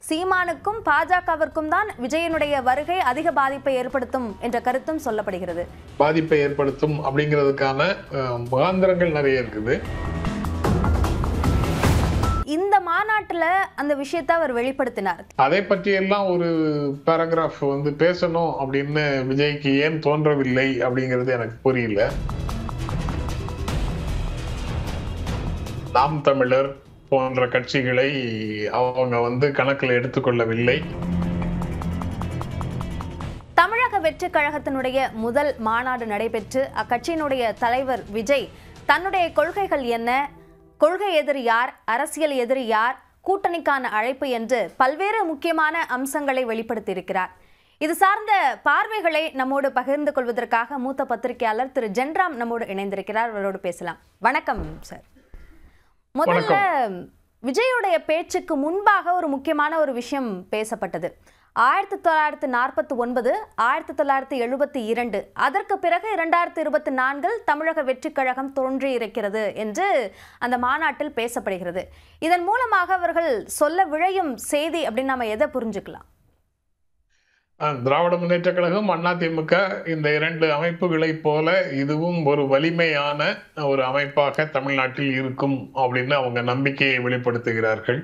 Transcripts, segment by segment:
சீமானுக்கும் பாஜகவிற்கும் தான் விஜயனுடைய வருகை அதிக பாதிப்பை ஏற்படுத்தும் என்ற கருத்தும் சொல்லப்படுகிறது பாதிப்பை ஏற்படுத்தும் அப்படிங்கிறதுக்கான அஹ், முகாந்திரங்கள் நிறைய இருக்குது இந்த மாநாட்டுல அந்த விஷயத்தை அவர் வெளிப்படுத்தினார் அதை பற்றியெல்லாம் ஒரு பேராகிராஃப் வந்து பேசணும் அப்படின்னு விஜய்க்கு ஏன் தோன்றவில்லை அப்படிங்கிறது எனக்கு புரியல நாம் தமிழர் போன்ற கட்சிகளை அவங்க வந்து கணக்கில் எடுத்துக்கொள்ளவில்லை தமிழக வெற்றி கழகத்தினுடைய முதல் மாநாடு நடைபெற்று அக்கட்சியினுடைய தலைவர் விஜய் தன்னுடைய கொள்கைகள் என்ன கொள்கை எதிரி யார் அரசியல் எதிரி யார் கூட்டணிக்கான அழைப்பு என்று பல்வேறு முக்கியமான அம்சங்களை வெளிப்படுத்தியிருக்கிறார் இது சார்ந்த பார்வைகளை நம்மோடு பகிர்ந்து கொள்வதற்காக மூத்த பத்திரிகையாளர் திரு ஜென்ராம் நம்மோடு இணைந்திருக்கிறார் அவரோடு பேசலாம் வணக்கம் சார் முதல்ல விஜயுடைய பேச்சுக்கு முன்பாக ஒரு முக்கியமான ஒரு விஷயம் பேசப்பட்டது ஆயிரத்தி தொள்ளாயிரத்தி நாற்பத்தி ஒன்பது ஆயிரத்தி தொள்ளாயிரத்தி எழுபத்தி இரண்டு அதற்கு பிறகு இரண்டாயிரத்தி இருபத்தி நான்கில் தமிழக வெற்றிக் கழகம் தோன்றியிருக்கிறது என்று அந்த மாநாட்டில் பேசப்படுகிறது இதன் மூலமாக அவர்கள் சொல்ல விழையும் செய்தி அப்படின்னு நம்ம எதை புரிஞ்சுக்கலாம் அஹ், திராவிட முன்னேற்ற கழகம் அதிமுக இந்த இரண்டு அமைப்புகளைப் போல இதுவும் ஒரு வலிமையான ஒரு அமைப்பாக தமிழ்நாட்டில் இருக்கும் அப்படின்னு அவங்க நம்பிக்கையை வெளிப்படுத்துகிறார்கள்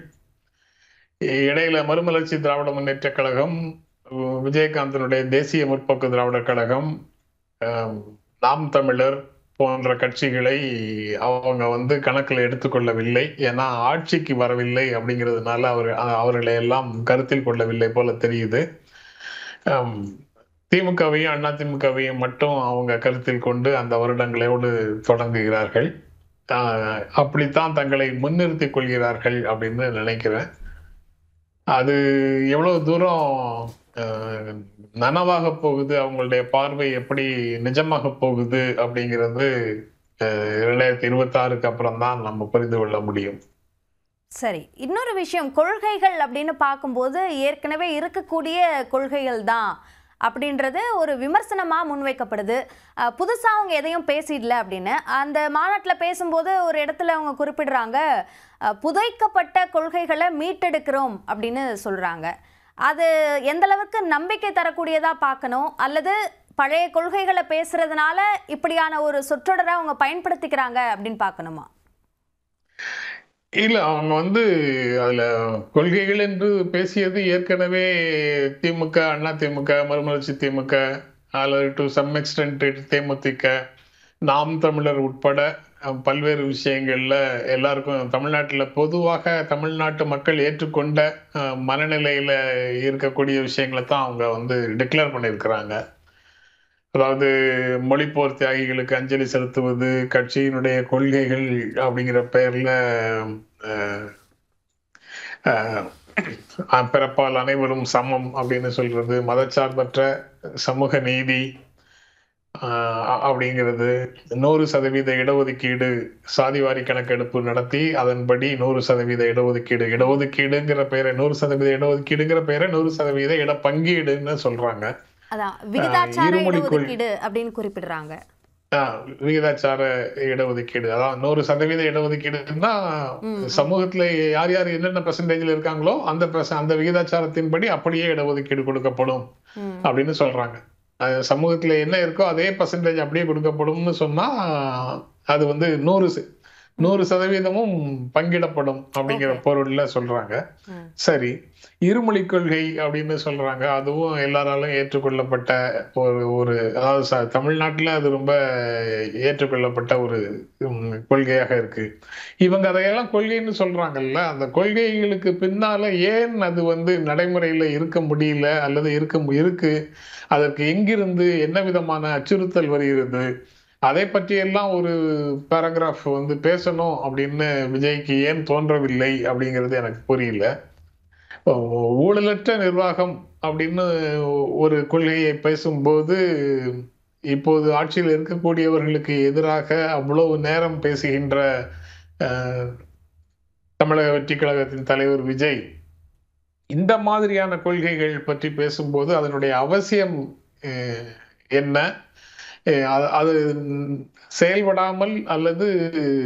இடையில மறுமலர்ச்சி திராவிட முன்னேற்ற கழகம் உ- விஜயகாந்தனுடைய தேசிய முற்போக்கு திராவிடர் கழகம் அஹ், நாம் தமிழர் போன்ற கட்சிகளை அவங்க வந்து கணக்கில் எடுத்துக்கொள்ளவில்லை ஏன்னா ஆட்சிக்கு வரவில்லை அப்படிங்கிறதுனால அவர் அவர்களை எல்லாம் கருத்தில் கொள்ளவில்லை போல தெரியுது ஆம், திமுகவையும் அதிமுகவையும் மட்டும் அவங்க கருத்தில் கொண்டு அந்த வருடங்களோடு தொடங்குகிறார்கள் ஆஹ், அப்படித்தான் தங்களை முன்னிறுத்திக் கொள்கிறார்கள் அப்படின்னு நினைக்கிறேன் அது எவ்வளவு தூரம் ஆஹ், நனவாக போகுது அவங்களுடைய பார்வை எப்படி நிஜமாக போகுது அப்படிங்கிறது ஆஹ், இரண்டாயிரத்தி இருபத்தி ஆறுக்கு அப்புறம் தான் நம்ம புரிந்து கொள்ள முடியும் சரி இன்னொரு விஷயம் கொள்கைகள் அப்படின்னு பார்க்கும்போது ஏற்கனவே இருக்கக்கூடிய கொள்கைகள் தான் அப்படின்றது ஒரு விமர்சனமாக முன்வைக்கப்படுது அஹ், புதுசா அவங்க எதையும் பேசிடல அப்படின்னு அந்த மாநாட்டில் பேசும்போது ஒரு இடத்துல அவங்க குறிப்பிடுறாங்க அஹ், புதைக்கப்பட்ட கொள்கைகளை மீட்டெடுக்கிறோம் அப்படின்னு சொல்றாங்க அது எந்த அளவுக்கு நம்பிக்கை தரக்கூடியதா பார்க்கணும் அல்லது பழைய கொள்கைகளை பேசுறதுனால இப்படியான ஒரு சொற்றொடரை அவங்க பயன்படுத்திக்கிறாங்க அப்படின்னு பார்க்கணுமா இல்ல அவங்க வந்து அதுல கொள்கைகள் என்று பேசியது ஏற்கனவே திமுக அண்ணா திமுக மறுமலர்ச்சி திமுக அல்லது டு சம் எக்ஸ்டென்ட் தேமுதிக நாம் தமிழர் உட்பட அஹ், பல்வேறு விஷயங்கள்ல எல்லாருக்கும் தமிழ்நாட்டுல பொதுவாக தமிழ்நாட்டு மக்கள் ஏற்றுக்கொண்ட அஹ், மனநிலையில இருக்கக்கூடிய விஷயங்களை தான் அவங்க வந்து டிக்ளேர் பண்ணியிருக்கிறாங்க அதாவது மொழிப்போர் தியாகிகளுக்கு அஞ்சலி செலுத்துவது கட்சியினுடைய கொள்கைகள் அப்படிங்கிற பெயர்ல அஹ், அஹ், பிறப்பால் அனைவரும் சமம் அப்படின்னு சொல்றது மதச்சார்பற்ற சமூக நீதி அஹ், அப்படிங்கிறது நூறு சதவீத இடஒதுக்கீடு சாதிவாரி கணக்கெடுப்பு நடத்தி அதன்படி நூறு சதவீத இடஒதுக்கீடு இடஒதுக்கீடுங்கிற பெயரை நூறு சதவீத இடஒதுக்கீடுங்கிற பெயரை நூறு சதவீத இட பங்கீடுன்னு சொல்றாங்க அதான் விகிதாச்சார இருமொழி கொள்- இடஒதுக்கீடு அப்படின்னு குறிப்பிடுறாங்க ஆஹ் விகிதாச்சார இடஒதுக்கீடு அதாவது நூறு சதவீத இடஒதுக்கீடுன்னா ம், சமூகத்துல யார் யார் என்னென்ன பெர்சன்டேஜ்ல இருக்காங்களோ அந்த percent- அந்த விகிதாச்சாரத்தின்படி அப்படியே இடஒதுக்கீடு கொடுக்கப்படும் ம். அப்படின்னு சொல்றாங்க அது சமூகத்துல என்ன இருக்கோ அதே பர்சன்டேஜ் அப்படியே கொடுக்கப்படும்னு சொன்னா அது வந்து நூறு ச- நூறு சதவீதமும் பங்கிடப்படும் அப்படிங்கிற Okay. பொருள்ல சொல்றாங்க ம். சரி இருமொழி கொள்கை அப்படின்னு சொல்றாங்க அதுவும் எல்லாராலும் ஏற்றுக்கொள்ளப்பட்ட ஒரு ஒரு அதாவது ச- தமிழ்நாட்டுல அது ரொம்ப ஏற்றுக்கொள்ளப்பட்ட ஒரு ம், கொள்கையாக இருக்கு இவங்க அதையெல்லாம் கொள்கைன்னு சொல்றாங்கல்ல அந்த கொள்கைகளுக்கு பின்னால ஏன் அது வந்து நடைமுறையில இருக்க முடியல அல்லது இருக்க மு- இருக்கு அதற்கு எங்கிருந்து என்ன விதமான அச்சுறுத்தல் வருகிறது அதை பற்றியெல்லாம் ஒரு பேராகிராஃப் வந்து பேசணும் அப்படின்னு விஜய்க்கு ஏன் தோன்றவில்லை அப்படிங்கிறது எனக்கு புரியல ஊ- ஊழலற்ற நிர்வாகம் அப்படின்னு ஒரு கொள்கையை பேசும்போது இப்போது ஆட்சியில் இருக்கக்கூடியவர்களுக்கு எதிராக அவ்வளவு நேரம் பேசுகின்ற அஹ், தமிழக வெற்றி கழகத்தின் தலைவர் விஜய் இந்த மாதிரியான கொள்கைகள் பற்றி பேசும்போது அதனுடைய அவசியம் அஹ், என்ன அஹ், அது- அது செயல்படாமல் அல்லது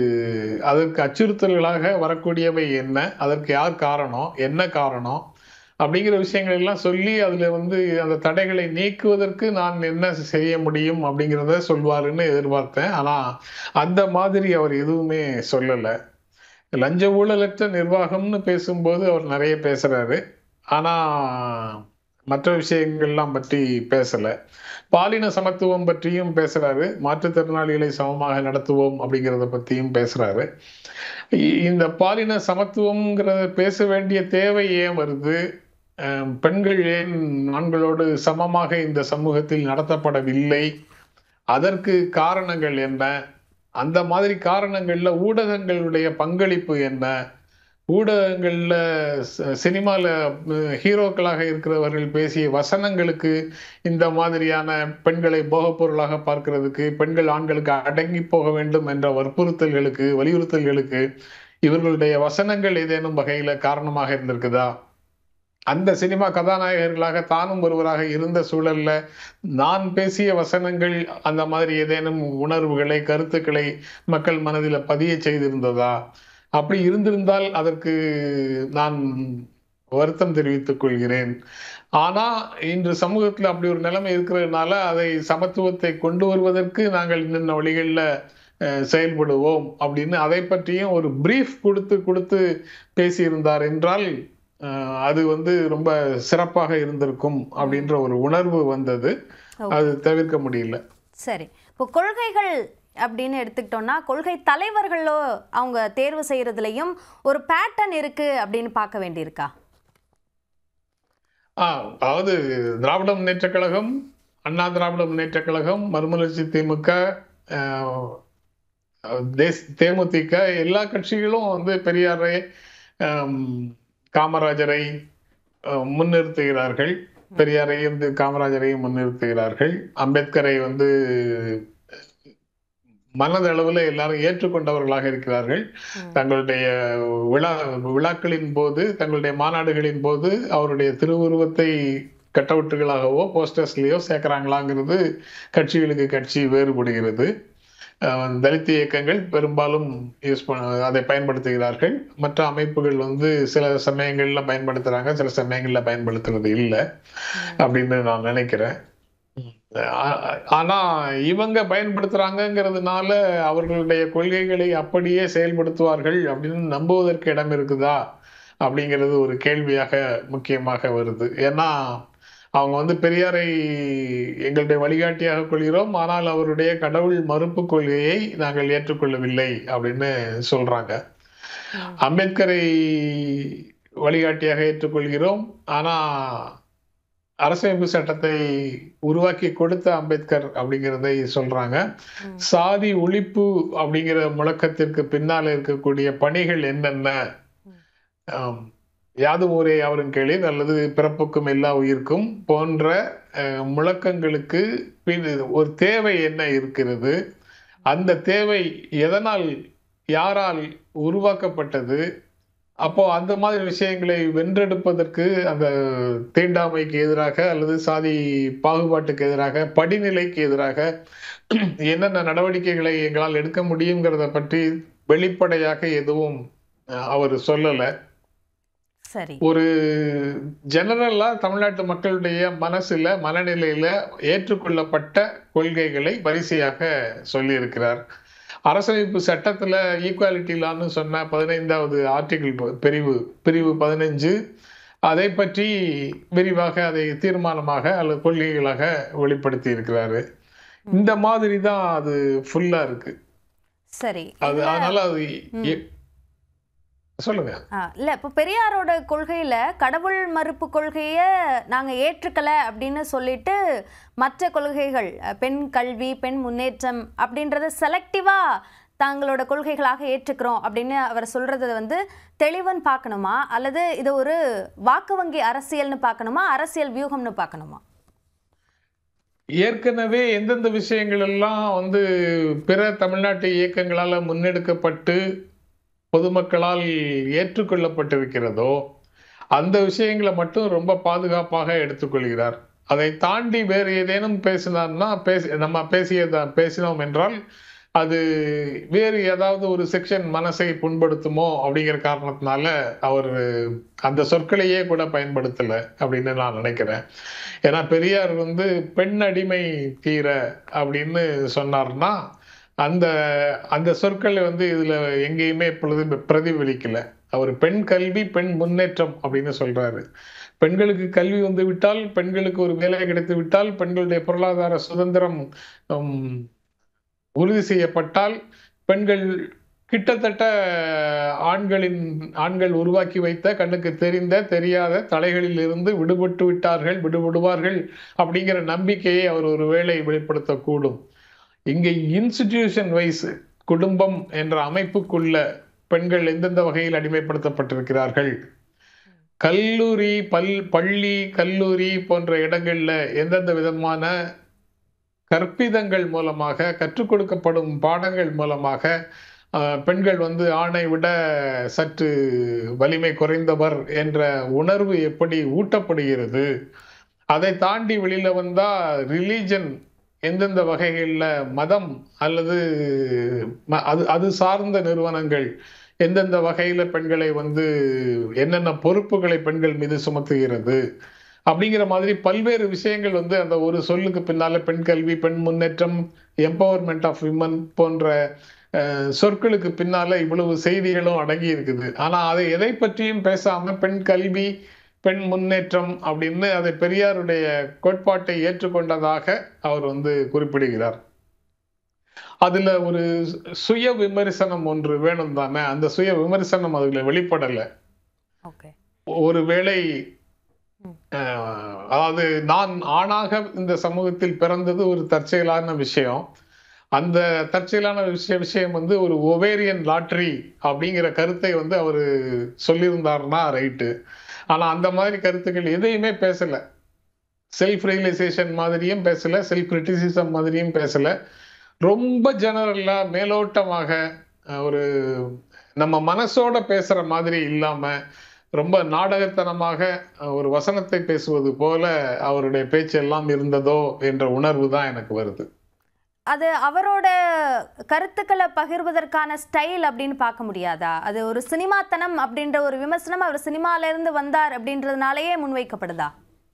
அதற்கு அச்சுறுத்தல்களாக வரக்கூடியவை என்ன அதற்கு யார் காரணம் என்ன காரணம் அப்படிங்கிற விஷயங்கள் எல்லாம் சொல்லி அதுல வந்து அந்த தடைகளை நீக்குவதற்கு நான் என்ன செய்ய முடியும் அப்படிங்கிறத சொல்வாருன்னு எதிர்பார்த்தேன் ஆனா அந்த மாதிரி அவர் எதுவுமே சொல்லல லஞ்ச ஊழலற்ற நிர்வாகம்னு பேசும்போது அவர் நிறைய பேசுறாரு ஆனா மற்ற விஷயங்கள்லாம் பற்றி பேசல பாலின சமத்துவம் பற்றியும் பேசுறாரு மாற்றுத்திறனாளிகளை சமமாக நடத்துவோம் அப்படிங்கிறத பற்றியும் பேசுறாரு இ- இந்த பாலின சமத்துவம்ங்கிறத பேச வேண்டிய தேவை ஏன் வருது அஹ் பெண்கள் ஏன் ஆண்களோடு சமமாக இந்த சமூகத்தில் நடத்தப்படவில்லை அதற்கு காரணங்கள் என்ன அந்த மாதிரி காரணங்கள்ல ஊடகங்களுடைய பங்களிப்பு என்ன ஊடகங்கள்ல ச- சினிமால அஹ், ஹீரோக்களாக இருக்கிறவர்கள் பேசிய வசனங்களுக்கு இந்த மாதிரியான பெண்களை போகப் பொருளாக பார்க்கிறதுக்கு பெண்கள் ஆண்களுக்கு அடங்கி போக வேண்டும் என்ற வற்புறுத்தல்களுக்கு வலியுறுத்தல்களுக்கு இவர்களுடைய வசனங்கள் ஏதேனும் வகையில காரணமாக இருந்திருக்குதா அந்த சினிமா கதாநாயகர்களாக தானும் ஒருவராக இருந்த சூழல்ல நான் பேசிய வசனங்கள் அந்த மாதிரி ஏதேனும் உணர்வுகளை கருத்துக்களை மக்கள் மனதில பதிய செய்திருந்ததா அப்படி இருந்திருந்தால் அதற்கு நான் வருத்தம் தெரிவித்துக் கொள்கிறேன் ஆனா இன்று சமூகத்துல அப்படி ஒரு நிலைமை இருக்கிறதுனால அதை சமத்துவத்தை கொண்டு வருவதற்கு நாங்கள் இன்னென்ன வழிகள்ல அஹ், செயல்படுவோம் அப்படின்னு அதை பற்றியும் ஒரு பிரீஃப் கொடுத்து கொடுத்து பேசியிருந்தார் என்றால் அஹ், அது வந்து ரொம்ப சிறப்பாக இருந்திருக்கும் அப்படின்ற ஒரு உணர்வு வந்தது அது தவிர்க்க முடியல சரி இப்போ கொள்கைகள் அப்படின்னு எடுத்துக்கிட்டோம்னா கொள்கை தலைவர்களோ அவங்க தேர்வு செய்யறதுலயும் ஒரு பேட்டர்ன் இருக்கு அப்படின்னு பார்க்க வேண்டியிருக்கா ஆ அதாவது திராவிட முன்னேற்ற கழகம் அண்ணா திராவிட முன்னேற்ற கழகம் மறுமலர்ச்சி திமுக அஹ், தேஸ் தேமுதிக எல்லா கட்சிகளும் வந்து பெரியாரை ஆம், காமராஜரை அஹ், முன்னிறுத்துகிறார்கள் பெரியாரையும் தி- காமராஜரையும் முன்னிறுத்துகிறார்கள் அம்பேத்கரை வந்து மனதளவில் எல்லாரும் ஏற்றுக்கொண்டவர்களாக இருக்கிறார்கள் ம். தங்களுடைய விழா விழாக்களின் போது தங்களுடைய மாநாடுகளின் போது அவருடைய திருவுருவத்தை கட்டவுட்டுகளாகவோ போஸ்டர்ஸ்லயோ சேர்க்கிறாங்களாங்கிறது கட்சிகளுக்கு கட்சி வேறுபடுகிறது அஹ் தலித் இயக்கங்கள் பெரும்பாலும் யூஸ் பண்ண அதை பயன்படுத்துகிறார்கள் மற்ற அமைப்புகள் வந்து சில சமயங்கள்ல பயன்படுத்துறாங்க சில சமயங்கள்ல பயன்படுத்துறது இல்லை அப்படின்னு நான் நினைக்கிறேன் ஆ- ஆனா இவங்க பயன்படுத்துறாங்கங்கிறதுனால அவர்களுடைய கொள்கைகளை அப்படியே செயல்படுத்துவார்கள் அப்படின்னு நம்புவதற்கு இடம் இருக்குதா அப்படிங்கிறது ஒரு கேள்வியாக முக்கியமாக வருது ஏன்னா அவங்க வந்து பெரியாரை எங்களுடைய வழிகாட்டியாக கொள்கிறோம் ஆனால் அவருடைய கடவுள் மறுப்பு கொள்கையை நாங்கள் ஏற்றுக்கொள்ளவில்லை அப்படின்னு சொல்றாங்க ம். அம்பேத்கரை வழிகாட்டியாக ஏற்றுக்கொள்கிறோம் ஆனா அரசமைப்பு சட்டத்தை உருவாக்கி கொடுத்த அம்பேத்கர் அப்படிங்கிறதை சொல்றாங்க ம். சாதி ஒழிப்பு அப்படிங்கிற முழக்கத்திற்கு பின்னால இருக்கக்கூடிய பணிகள் என்னென்ன ம். ஆம், யாதும் ஊரே யாவரும் கேளீர் அல்லது பிறப்புக்கும் எல்லா உயிர்க்கும் போன்ற அஹ், முழக்கங்களுக்கு பின் ஒரு தேவை என்ன இருக்கிறது அந்த தேவை எதனால் யாரால் உருவாக்கப்பட்டது அப்போ அந்த மாதிரி விஷயங்களை வென்றெடுப்பதற்கு அந்த தீண்டாமைக்கு எதிராக அல்லது சாதி பாகுபாட்டுக்கு எதிராக படிநிலைக்கு எதிராக என்னென்ன நடவடிக்கைகளை எங்களால் எடுக்க முடியுங்கிறத பற்றி வெளிப்படையாக எதுவும் அஹ், அவர் சொல்லல சரி ஒரு ஜெனரலா தமிழ்நாட்டு மக்களுடைய மனசுல மனநிலையில ஏற்றுக்கொள்ளப்பட்ட கொள்கைகளை வரிசையாக சொல்லியிருக்கிறார் அரசமைப்பு சட்டத்துல ஈக்குவாலிட்டி லான்னு சொன்ன பதினைந்தாவது ஆர்டிகிள் பிரிவு பிரிவு பதினஞ்சு அதை பற்றி விரிவாக அதை தீர்மானமாக அல்லது கொள்கைகளாக வெளிப்படுத்தி இருக்கிறாரு இந்த மாதிரி தான் அது ஃபுல்லா இருக்கு சரி அது அதனால அது எ- சொல்லுங்க ஆ, இல்ல இப்போ பெரியாரோட கொள்கையில கடவுள் மறுப்பு கொள்கைய நாங்க ஏற்றுக்கல அப்படின்னு சொல்லிட்டு மற்ற கொள்கைகள் அ, பெண் கல்வி பெண் முன்னேற்றம் அப்படின்றத செலக்டிவா தங்களோட கொள்கைகளாக ஏற்றுக்கிறோம் அப்படின்னு அவர் சொல்றத வந்து தெளிவன் பார்க்கணுமா அல்லது இது ஒரு வாக்கு வங்கி அரசியல்னு பார்க்கணுமா அரசியல் வியூகம்னு பார்க்கணுமா ஏற்கனவே எந்தெந்த விஷயங்கள் எல்லாம் வந்து பிற தமிழ்நாட்டு இயக்கங்களால முன்னெடுக்கப்பட்டு பொதுமக்களால் ஏற்றுக்கொள்ளப்பட்டிருக்கிறதோ அந்த விஷயங்களை மட்டும் ரொம்ப பாதுகாப்பாக எடுத்துக்கொள்கிறார் அதை தாண்டி வேறு ஏதேனும் பேசினார்னா பேசி நம்ம பேசியத பேசினோம் என்றால் அது வேறு ஏதாவது ஒரு செக்ஷன் மனசை புண்படுத்துமோ அப்படிங்கிற காரணத்தினால அவர் அந்த சொற்களையே கூட பயன்படுத்தல அப்படின்னு நான் நினைக்கிறேன் ஏன்னா பெரியார் வந்து பெண் அடிமை தீர அப்படின்னு சொன்னார்னா அந்த அந்த சொற்களை வந்து இதுல எங்கேயுமே பிரதி பிரதிபலிக்கல அவர் பெண் கல்வி பெண் முன்னேற்றம் அப்படின்னு சொல்றாரு பெண்களுக்கு கல்வி வந்து விட்டால் பெண்களுக்கு ஒரு வேலை கிடைத்து விட்டால் பெண்களுடைய பொருளாதார சுதந்திரம் உம், உறுதி செய்யப்பட்டால் பெண்கள் கிட்டத்தட்ட ஆண்களின் ஆண்கள் உருவாக்கி வைத்த கண்ணுக்கு தெரிந்த தெரியாத தலைகளில் இருந்து விடுபட்டு விட்டார்கள் விடுபடுவார்கள் அப்படிங்கிற நம்பிக்கையை அவர் ஒரு வேளை வெளிப்படுத்தக்கூடும் இங்கே இன்ஸ்டிடியூஷன் வைஸ் குடும்பம் என்ற அமைப்புக்குள்ள பெண்கள் எந்தெந்த வகையில் அடிமைப்படுத்தப்பட்டிருக்கிறார்கள் கல்லூரி பல் பள்ளி கல்லூரி போன்ற இடங்கள்ல எந்தெந்த விதமான கற்பிதங்கள் மூலமாக கற்றுக் கொடுக்கப்படும் பாடங்கள் மூலமாக அஹ், பெண்கள் வந்து ஆணை விட சற்று வலிமை குறைந்தவர் என்ற உணர்வு எப்படி ஊட்டப்படுகிறது அதை தாண்டி வெளியில வந்தா ரிலீஜன் எந்தெந்த வகைகளில் மதம் அல்லது ம- அது அது சார்ந்த நிறுவனங்கள் எந்தெந்த வகையில பெண்களை வந்து என்னென்ன பொறுப்புகளை பெண்கள் மீது சுமத்துகிறது அப்படிங்கிற மாதிரி பல்வேறு விஷயங்கள் வந்து அந்த ஒரு சொல்லுக்கு பின்னால பெண் கல்வி பெண் முன்னேற்றம் எம்பவர்மெண்ட் ஆஃப் விமன் போன்ற அஹ், சொற்களுக்கு பின்னால இவ்வளவு செய்திகளும் அடங்கி இருக்குது ஆனா அதை எதை பற்றியும் பேசாம பெண் கல்வி பெண் முன்னேற்றம் அப்படின்னு அதை பெரியாருடைய கோட்பாட்டை ஏற்றுக்கொண்டதாக அவர் வந்து குறிப்பிடுகிறார் அதுல ஒரு சுய விமர்சனம் ஒன்று வேணும் தானே அந்த சுய விமர்சனம் அதுல வெளிப்படல ஓகே ஒருவேளை ம். அஹ், அதாவது நான் ஆணாக இந்த சமூகத்தில் பிறந்தது ஒரு தற்செயலான விஷயம் அந்த தற்செயலான விஷய விஷயம் வந்து ஒரு ஒவேரியன் லாட்ரி அப்படிங்கிற கருத்தை வந்து அவர் சொல்லியிருந்தாருன்னா ரைட்டு ஆனா அந்த மாதிரி கருத்துக்கள் எதையுமே பேசல செல்ஃப் ரியலைசேஷன் மாதிரியும் பேசல செல்ஃப் கிரிட்டிசிசம் மாதிரியும் பேசல ரொம்ப ஜெனரலா மேலோட்டமாக அஹ், ஒரு நம்ம மனசோட பேசுற மாதிரி இல்லாம ரொம்ப நாடகத்தனமாக அஹ், ஒரு வசனத்தை பேசுவது போல அவருடைய பேச்சு எல்லாம் இருந்ததோ என்ற உணர்வு தான் எனக்கு வருது அது அவரோட கருத்துக்களை பகிர்வதற்கான ஸ்டைல் அப்படின்னு பார்க்க முடியாதா அது ஒரு சினிமாத்தனம் அப்படின்ற ஒரு விமர்சனம் அவர் சினிமால இருந்து வந்தார் அப்படின்றதுனாலயே முன்வைக்கப்படுதா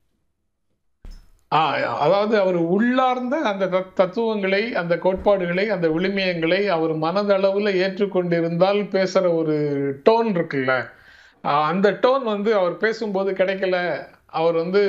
ஆஹ் அதாவது அவர் உள்ளார்ந்த அந்த தத்- தத்துவங்களை அந்த கோட்பாடுகளை அந்த விழுமியங்களை அவர் மனதளவுல ஏற்றுக்கொண்டிருந்தால் பேசுற ஒரு டோன் இருக்குல்ல ஆஹ் அந்த டோன் வந்து அவர் பேசும்போது கிடைக்கல அவர் வந்து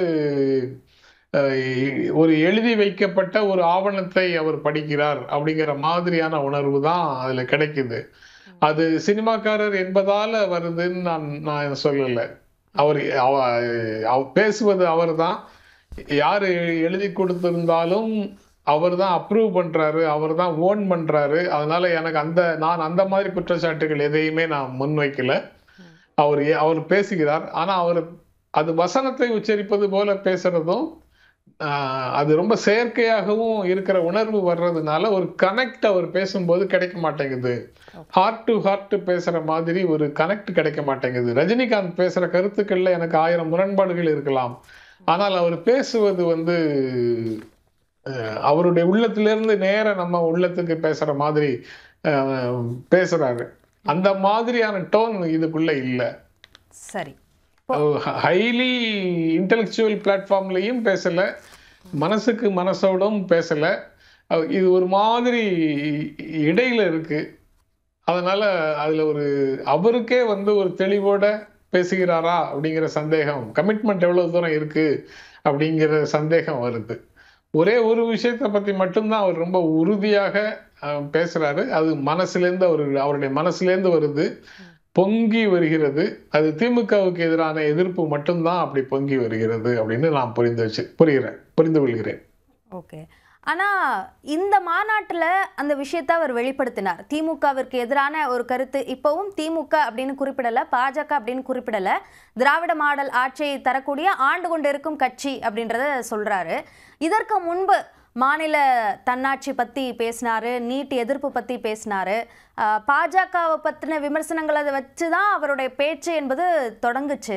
அஹ், ஒரு எழுதி வைக்கப்பட்ட ஒரு ஆவணத்தை அவர் படிக்கிறார் அப்படிங்கிற மாதிரியான உணர்வு தான் அதுல கிடைக்குது அது சினிமாக்காரர் என்பதால வருதுன்னு நான் நான் சொல்லல அவர் அவ- அவ- பேசுவது அவர்தான் யாரு எழுதி கொடுத்திருந்தாலும் அவர் தான் அப்ரூவ் பண்றாரு அவர் தான் ஓன் பண்றாரு அதனால எனக்கு அந்த நான் அந்த மாதிரி குற்றச்சாட்டுகள் எதையுமே நான் முன்வைக்கல அவர் ஏ- அவர் பேசுகிறார் ஆனா அவர் அது வசனத்தை உச்சரிப்பது போல பேசுறதும் ஆஹ், அது ரொம்ப செயற்கையாகவும் இருக்கிற உணர்வு வர்றதுனால ஒரு கனெக்ட் அவர் பேசும்போது கிடைக்க மாட்டேங்குது ஹார்ட் டு ஹார்ட் பேசுற மாதிரி ஒரு கனெக்ட் கிடைக்க மாட்டேங்குது ரஜினிகாந்த் பேசுற கருத்துக்கள்ல எனக்கு ஆயிரம் முரண்பாடுகள் இருக்கலாம் ஆனால் அவர் பேசுவது வந்து அஹ், அவருடைய உள்ளத்திலிருந்து நேர நம்ம உள்ளத்துக்கு பேசுற மாதிரி அஹ், பேசுறாரு அந்த மாதிரியான டோன் இதுக்குள்ள இல்ல சரி ஹைலி இன்டெலெக்சுவல் பிளாட்ஃபார்ம்லயும் பேசல மனசுக்கு மனசோடும் பேசல அஹ் இது ஒரு மாதிரி இடையில இருக்கு அதனால அதுல ஒரு அவருக்கே வந்து ஒரு தெளிவோட பேசுகிறாரா அப்படிங்கிற சந்தேகம் கமிட்மெண்ட் எவ்வளவு தூரம் இருக்கு அப்படிங்கிற சந்தேகம் வருது ஒரே ஒரு விஷயத்தை பத்தி மட்டும்தான் அவர் ரொம்ப உறுதியாக அஹ், பேசுறாரு அது மனசுலேருந்து அவர் அவருடைய மனசுலேருந்து வருது பொங்கி வருகிறது அது திமுகவுக்கு எதிரான எதிர்ப்பு மட்டும்தான் அப்படி பொங்கி வருகிறது அப்படின்னு நான் புரிந்து வச்சு புரிகிறேன் புரிந்து கொள்கிறேன் ஓகே ஆனா இந்த மாநாட்டுல அந்த விஷயத்தை அவர் வெளிப்படுத்தினார் திமுகவிற்கு எதிரான ஒரு கருத்து இப்போவும் திமுக அப்படின்னு குறிப்பிடல பாஜக அப்படின்னு குறிப்பிடல திராவிட மாடல் ஆட்சியை தரக்கூடிய ஆண்டு கொண்டிருக்கும் கட்சி அப்படின்றத சொல்றாரு இதற்கு முன்பு மாநில தன்னாட்சி பத்தி பேசினாரு நீட் எதிர்ப்பு பத்தி பேசினாரு ஆஹ் பாஜகவை பத்தின விமர்சனங்களை வச்சு தான் அவருடைய பேச்சு என்பது தொடங்குச்சு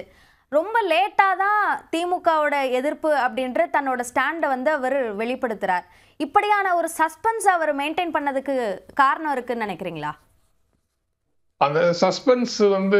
ரொம்ப லேட்டாக தான் திமுகவோட எதிர்ப்பு அப்படின்ற தன்னோட ஸ்டாண்டை வந்து அவர் வெளிப்படுத்துறார் இப்படியான ஒரு சஸ்பென்ஸ் அவர் மெயின்டைன் பண்ணதுக்கு காரணம் இருக்குன்னு நினைக்கிறீங்களா அந்த சஸ்பென்ஸ் வந்து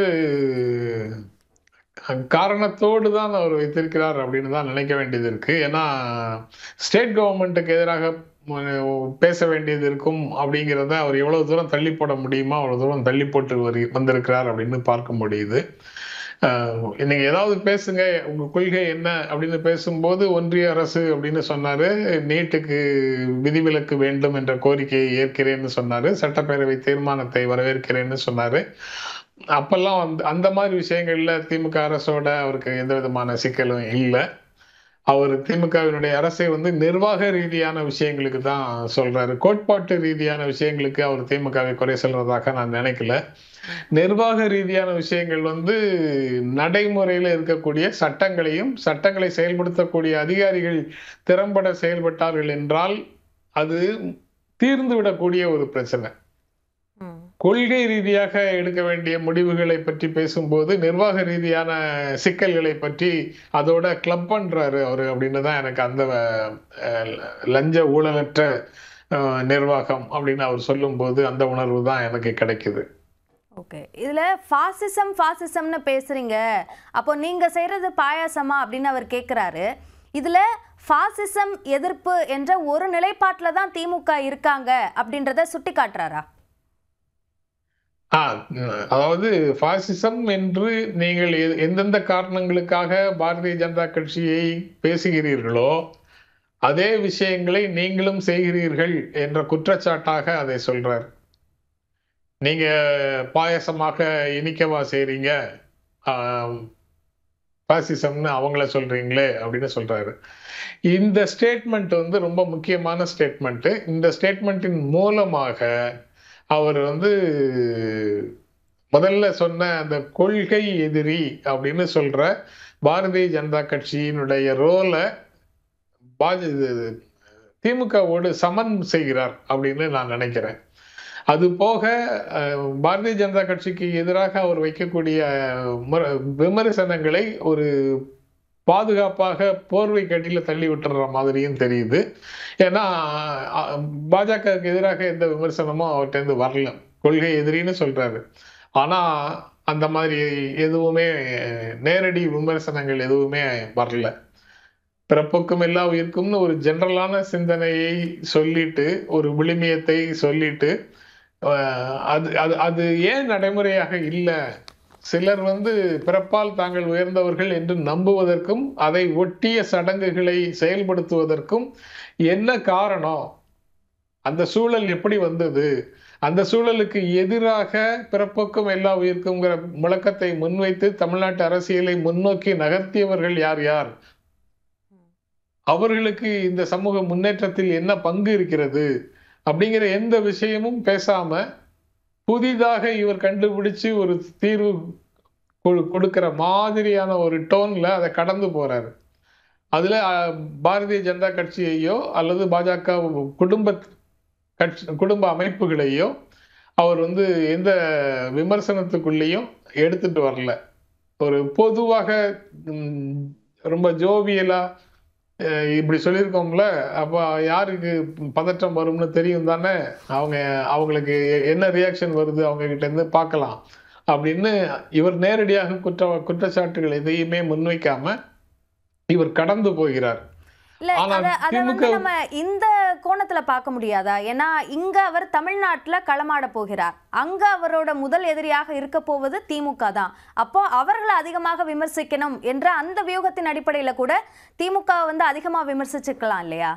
காரணத்தோடு தான் அவர் வைத்திருக்கிறார் அப்படின்னு தான் நினைக்க வேண்டியது இருக்கு ஏன்னா ஸ்டேட் கவர்மெண்ட்டுக்கு எதிராக ம- பேச வேண்டியது இருக்கும் அப்படிங்கிறத அவர் எவ்வளவு தூரம் தள்ளி போட முடியுமோ அவ்வளவு தூரம் தள்ளி போட்டு வரு வந்திருக்கிறார் அப்படின்னு பார்க்க முடியுது ஆஹ் நீங்க ஏதாவது பேசுங்க உங்க கொள்கை என்ன அப்படின்னு பேசும்போது ஒன்றிய அரசு அப்படின்னு சொன்னாரு நீட்டுக்கு விதிவிலக்கு வேண்டும் என்ற கோரிக்கையை ஏற்கிறேன்னு சொன்னாரு சட்டப்பேரவை தீர்மானத்தை வரவேற்கிறேன்னு சொன்னாரு அப்பெல்லாம் வந்து அந்த மாதிரி விஷயங்கள்ல திமுக அரசோட அவருக்கு எந்த விதமான சிக்கலும் இல்லை அவர் திமுகவினுடைய அரசை வந்து நிர்வாக ரீதியான விஷயங்களுக்கு தான் சொல்றாரு கோட்பாட்டு ரீதியான விஷயங்களுக்கு அவர் திமுகவை குறை சொல்றதாக நான் நினைக்கல நிர்வாக ரீதியான விஷயங்கள் வந்து நடைமுறையில் இருக்கக்கூடிய சட்டங்களையும் சட்டங்களை செயல்படுத்தக்கூடிய அதிகாரிகள் திறம்பட செயல்பட்டார்கள் என்றால் அது தீர்ந்து விடக்கூடிய ஒரு பிரச்சனை ம். கொள்கை ரீதியாக எடுக்க வேண்டிய முடிவுகளை பற்றி பேசும்போது நிர்வாக ரீதியான சிக்கல்களை பற்றி அதோட கிளப் பண்றாரு அவரு அப்படின்னு தான் எனக்கு அந்த அஹ், லஞ்ச ஊழலற்ற அஹ், நிர்வாகம் அப்படின்னு அவர் சொல்லும்போது அந்த உணர்வு தான் எனக்கு கிடைக்குது ஓகே இதில் ஃபாசிசம் ஃபாசிசம்னு பேசுகிறீங்க அப்போ நீங்கள் செய்கிறது பாயாசமா அப்படின்னு அவர் கேட்குறாரு இதில் ஃபாசிசம் எதிர்ப்பு என்ற ஒரு நிலைப்பாட்டில் தான் திமுக இருக்காங்க அப்படின்றத சுட்டி காட்டுறாரா ஆ, ம், அதாவது பாசிசம் என்று நீங்கள் எ- எந்தெந்த காரணங்களுக்காக பாரதிய ஜனதா கட்சியை பேசுகிறீர்களோ அதே விஷயங்களை நீங்களும் செய்கிறீர்கள் என்ற குற்றச்சாட்டாக அதை சொல்றார் நீங்க பாயசமாக இனிக்கவா செய்றீங்க ஆம், பாசிசம்னு அவங்கள சொல்றீங்களே அப்படின்னு சொல்றாரு இந்த ஸ்டேட்மெண்ட் வந்து ரொம்ப முக்கியமான ஸ்டேட்மெண்ட் இந்த ஸ்டேட்மெண்ட்டின் மூலமாக அவர் வந்து முதல்ல சொன்ன அந்த கொள்கை எதிரி அப்படின்னு சொல்ற பாரதிய ஜனதா கட்சியினுடைய ரோலை பாஜ இது திமுகவோடு சமன் செய்கிறார் அப்படின்னு நான் நினைக்கிறேன் அது போக அஹ், பாரதிய ஜனதா கட்சிக்கு எதிராக அவர் வைக்கக்கூடிய முற- விமர்சனங்களை ஒரு பாதுகாப்பாக போர்வை கட்டில தள்ளி விட்டுற மாதிரியும் தெரியுது ஏன்னா அஹ், பாஜகவுக்கு எதிராக எந்த விமர்சனமும் அவர்கிட்ட இருந்து வரல கொள்கை எதிரின்னு சொல்றாரு ஆனா அந்த மாதிரி எதுவுமே நேரடி விமர்சனங்கள் எதுவுமே வரல பிறப்புக்கும் எல்லா உயிருக்கும்னு ஒரு ஜெனரலான சிந்தனையை சொல்லிட்டு ஒரு விழுமியத்தை சொல்லிட்டு அஹ், அது அது அது ஏன் நடைமுறையாக இல்லை சிலர் வந்து பிறப்பால் தாங்கள் உயர்ந்தவர்கள் என்று நம்புவதற்கும் அதை ஒட்டிய சடங்குகளை செயல்படுத்துவதற்கும் என்ன காரணம் அந்த சூழல் எப்படி வந்தது அந்த சூழலுக்கு எதிராக பிறப்புக்கும் எல்லா உயிருக்குங்கிற முழக்கத்தை முன்வைத்து தமிழ்நாட்டு அரசியலை முன்னோக்கி நகர்த்தியவர்கள் யார் யார் அவர்களுக்கு இந்த சமூக முன்னேற்றத்தில் என்ன பங்கு இருக்கிறது அப்படிங்கிற எந்த விஷயமும் பேசாம புதிதாக இவர் கண்டுபிடிச்சு ஒரு தீர்வு கொடு- கொடுக்கிற மாதிரியான ஒரு டோன்ல அதை கடந்து போறாரு அதுல அஹ், பாரதிய ஜனதா கட்சியையோ அல்லது பாஜக குடும்ப கட்சி குடும்ப அமைப்புகளையோ அவர் வந்து எந்த விமர்சனத்துக்குள்ளேயும் எடுத்துட்டு வரல ஒரு பொதுவாக ம், ரொம்ப ஜோவியலா அஹ், இப்படி சொல்லியிருக்கோம்ல அப்போ யாருக்கு பதற்றம் வரும்னு தெரியும் தானே அவங்க அவங்களுக்கு எ- என்ன ரியாக்ஷன் வருது அவங்க கிட்ட இருந்து பார்க்கலாம் அப்படின்னு இவர் நேரடியாக குற்ற குற்றச்சாட்டுகள் எதையுமே முன்வைக்காம இவர் கடந்து போகிறார் இல்ல ஆனா அத அத வந்து திமுக நம்ம இந்த கோணத்துல பார்க்க முடியாதா ஏன்னா இங்க அவர் தமிழ்நாட்டுல களமாட போகிறார் அங்க அவரோட முதல் எதிரியாக இருக்க போவது திமுக தான் அப்போ அவர்களை அதிகமாக விமர்சிக்கணும் என்ற அந்த வியூகத்தின் அடிப்படையில கூட திமுக வந்து அதிகமா விமர்சிச்சிருக்கலாம் இல்லையா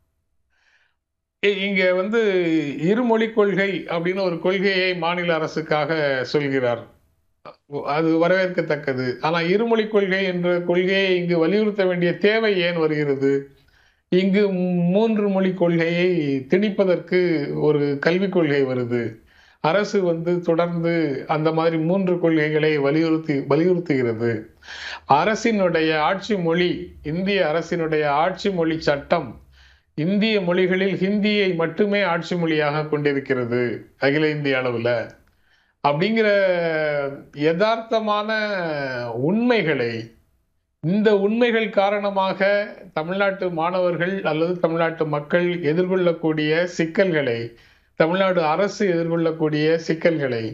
இ- இங்க வந்து இருமொழி கொள்கை அப்படின்னு ஒரு கொள்கையை மாநில அரசுக்காக சொல்கிறார் அது வரவேற்கத்தக்கது ஆனா இருமொழி கொள்கை என்ற கொள்கையை இங்கு வலியுறுத்த வேண்டிய தேவை ஏன் வருகிறது இங்கு மூன்று மொழி கொள்கையை திணிப்பதற்கு ஒரு கல்விக் கொள்கை வருது அரசு வந்து தொடர்ந்து அந்த மாதிரி மூன்று கொள்கைகளை வலியுறுத்தி வலியுறுத்துகிறது அரசினுடைய ஆட்சி மொழி இந்திய அரசினுடைய ஆட்சி மொழி சட்டம் இந்திய மொழிகளில் ஹிந்தியை மட்டுமே ஆட்சி மொழியாக கொண்டிருக்கிறது அகில இந்திய அளவுல அப்படிங்கிற யதார்த்தமான உண்மைகளை இந்த உண்மைகள் காரணமாக தமிழ்நாட்டு மாணவர்கள் அல்லது தமிழ்நாட்டு மக்கள் எதிர்கொள்ளக்கூடிய சிக்கல்களை தமிழ்நாடு அரசு எதிர்கொள்ளக்கூடிய சிக்கல்களை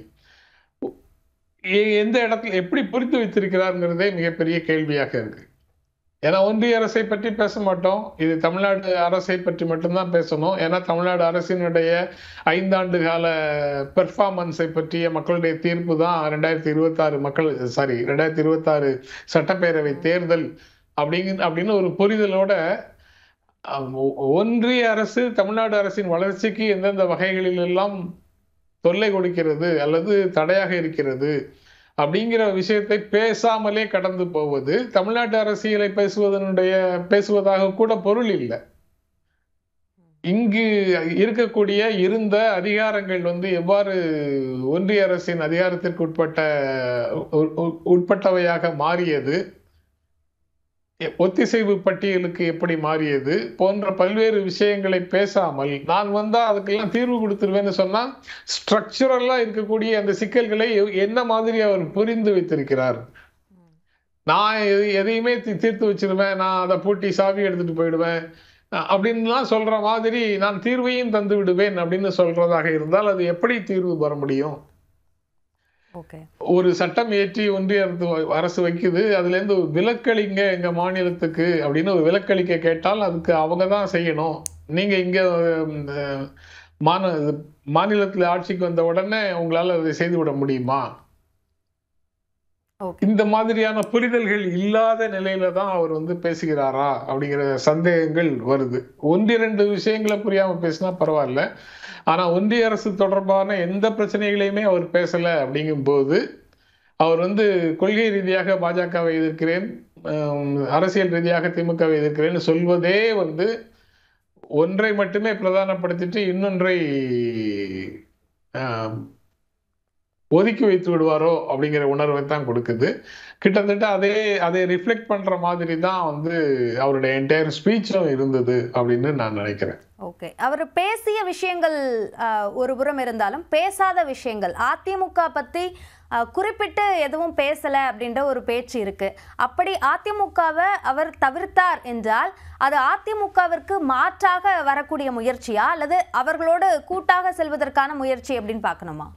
எ- எந்த இடத்துல எப்படி புரிந்து வைத்திருக்கிறாருங்கிறதே மிகப்பெரிய கேள்வியாக இருக்கு ஏன்னா ஒன்றிய அரசை பற்றி பேச மாட்டோம் இது தமிழ்நாடு அரசை பற்றி மட்டும்தான் பேசணும் ஏன்னா தமிழ்நாடு அரசினுடைய ஐந்தாண்டு கால பெர்ஃபார்மன்ஸை பற்றிய மக்களுடைய தீர்ப்பு தான் ரெண்டாயிரத்தி இருபத்தாறு மக்கள் சாரி ரெண்டாயிரத்தி இருபத்தாறு சட்டப்பேரவை தேர்தல் அப்படிங்க அப்படின்னு ஒரு புரிதலோட அஹ், ஒ- ஒன்றிய அரசு தமிழ்நாடு அரசின் வளர்ச்சிக்கு எந்தெந்த வகைகளில் எல்லாம் தொல்லை கொடுக்கிறது அல்லது தடையாக இருக்கிறது அப்படிங்கிற விஷயத்தை பேசாமலே கடந்து போவது தமிழ்நாட்டு அரசியலை பேசுவதனுடைய பேசுவதாக கூட பொருள் இல்லை இங்கு இருக்கக்கூடிய இருந்த அதிகாரங்கள் வந்து எவ்வாறு ஒன்றிய அரசின் அதிகாரத்திற்கு உட்பட்ட உ- உ- உட்பட்டவையாக மாறியது எ- ஒத்திசைவு பட்டியலுக்கு எப்படி மாறியது போன்ற பல்வேறு விஷயங்களை பேசாமல் நான் வந்தா அதுக்கெல்லாம் தீர்வு கொடுத்துருவேன்னு சொன்னா ஸ்ட்ரக்சரலா இருக்கக்கூடிய அந்த சிக்கல்களை எ- என்ன மாதிரி அவர் புரிந்து வைத்திருக்கிறார் நான் எது எதையுமே தீ- தீர்த்து வச்சிருவேன் நான் அதை பூட்டி சாவி எடுத்துட்டு போயிடுவேன் அஹ் அப்படின்லாம் சொல்ற மாதிரி நான் தீர்வையும் தந்து விடுவேன் அப்படின்னு சொல்றதாக இருந்தால் அது எப்படி தீர்வு பெற முடியும் ஓகே ஒரு சட்டம் இயற்றி ஒன்றிய அரசு- அரசு வைக்குது அதுல இருந்து ஒரு விலக்களிங்க எங்க மாநிலத்துக்கு அப்படின்னு ஒரு விலக்களிக்க கேட்டால் அதுக்கு அவங்க தான் செய்யணும் நீங்க இங்க அஹ், மாநில மாநிலத்துல ஆட்சிக்கு வந்த உடனே உங்களால அதை செய்து விட முடியுமா ஓகே இந்த மாதிரியான புரிதல்கள் இல்லாத நிலையில தான் அவர் வந்து பேசுகிறாரா அப்படிங்கிற சந்தேகங்கள் வருது ஒன்றிரண்டு விஷயங்களை புரியாம பேசினா பரவாயில்ல ஆனா ஒன்றிய அரசு தொடர்பான எந்த பிரச்சனைகளையுமே அவர் பேசல அப்படிங்கும்போது அவர் வந்து கொள்கை ரீதியாக பாஜகவை எதிர்க்கிறேன் ஹம், அரசியல் ரீதியாக திமுகவை எதிர்க்கிறேன்னு சொல்வதே வந்து ஒன்றை மட்டுமே பிரதானப்படுத்திட்டு இன்னொன்றை ஆம், ஒதுக்கி வைத்து விடுவாரோ அப்படிங்கிற உணர்வை தான் கொடுக்குது கிட்டத்தட்ட அதே அதை ரிஃப்ளெக்ட் பண்ற மாதிரி தான் வந்து அவருடைய என்டையர் ஸ்பீச்சும் இருந்தது அப்படின்னு நான் நினைக்கிறேன் ஓகே அவர் பேசிய விஷயங்கள் ஆஹ், ஒரு புறம் இருந்தாலும் பேசாத விஷயங்கள் அதிமுக பத்தி ஆஹ், குறிப்பிட்டு எதுவும் பேசல அப்படின்ற ஒரு பேச்சு இருக்கு அப்படி அதிமுகவை அவர் தவிர்த்தார் என்றால் அது அதிமுகவிற்கு மாற்றாக வரக்கூடிய முயற்சியா அல்லது அவர்களோடு கூட்டாக செல்வதற்கான முயற்சி அப்படின்னு பார்க்கணுமா